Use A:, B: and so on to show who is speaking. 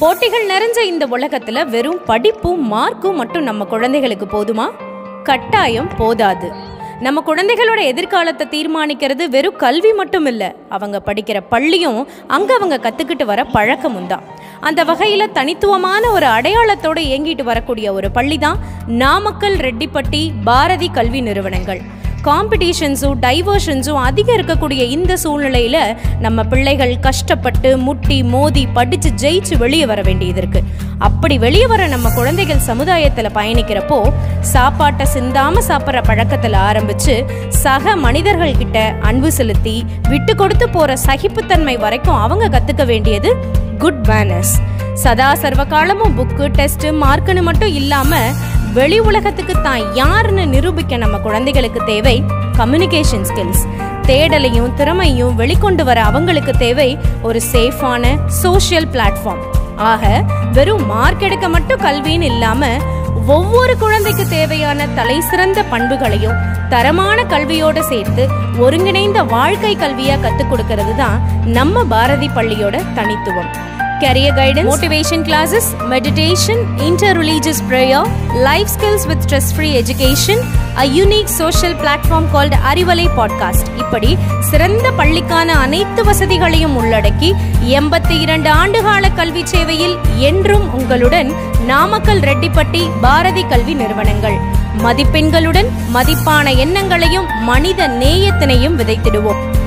A: போட்டிகள் நிறைஞ்ச இந்த உலகத்துல வெறும் படிப்பும் மார்க்கும் மட்டும் நம்ம குழந்தைகளுக்கு போதுமா கட்டாயம் போதாது நம்ம குழந்தைகளோட எதிர்காலத்தை தீர்மானிக்கிறது வெறும் கல்வி மட்டும் இல்லை அவங்க படிக்கிற பள்ளியும் அங்கே அவங்க கற்றுக்கிட்டு வர பழக்கமும் தான் அந்த வகையில் தனித்துவமான ஒரு அடையாளத்தோடு இயங்கிட்டு வரக்கூடிய ஒரு பள்ளி தான் நாமக்கல் ரெட்டிப்பட்டி பாரதி கல்வி நிறுவனங்கள் காம்படிஷன்ஸும் டைவர்ஷன்ஸும் அதிகம் இருக்கக்கூடிய இந்த சூழ்நிலையில் நம்ம பிள்ளைகள் கஷ்டப்பட்டு முட்டி மோதி படித்து ஜெயிச்சு வெளியே வர வேண்டியது இருக்கு அப்படி வெளியே வர நம்ம குழந்தைகள் சமுதாயத்தில் பயணிக்கிறப்போ சாப்பாட்டை சிந்தாம சாப்பிட்ற பழக்கத்தில் ஆரம்பிச்சு சக மனிதர்கள் கிட்ட அன்பு செலுத்தி விட்டு கொடுத்து போற சகிப்புத்தன்மை வரைக்கும் அவங்க கத்துக்க வேண்டியது குட் மேனர்ஸ் சதா சர்வ காலமும் புக்கு டெஸ்ட் மார்க்குன்னு மட்டும் இல்லாம வெளி உலகத்துக்கு தான் யாருன்னு நிரூபிக்க நம்ம குழந்தைகளுக்கு தேவை கம்யூனிகேஷன் ஸ்கில்ஸ் தேடலையும் திறமையும் வெளிக்கொண்டு வர அவங்களுக்கு தேவை ஒரு சேஃபான சோஷியல் பிளாட்ஃபார்ம் ஆக வெறும் மார்க் எடுக்க மட்டும் கல்வின்னு இல்லாம ஒவ்வொரு குழந்தைக்கு தேவையான தலை சிறந்த பண்புகளையும் தரமான கல்வியோட சேர்த்து ஒருங்கிணைந்த வாழ்க்கை கல்வியா கத்துக் கொடுக்கிறது தான் நம்ம பாரதி பள்ளியோட தனித்துவம் career guidance, motivation classes, meditation, inter-religious prayer, life skills with stress-free education, a unique social platform called Arivalai podcast இப்படி சிறந்த பள்ளிக்கான அனைத்து வசதிகளையும் உள்ளடக்கி எண்பத்தி இரண்டு ஆண்டுகால கல்வி சேவையில் என்றும் உங்களுடன் நாமக்கல் ரெட்டிப்பட்டி பாரதி கல்வி நிறுவனங்கள் மதிப்பெண்களுடன் மதிப்பான எண்ணங்களையும் மனித நேயத்தினையும் விதைத்திடுவோம்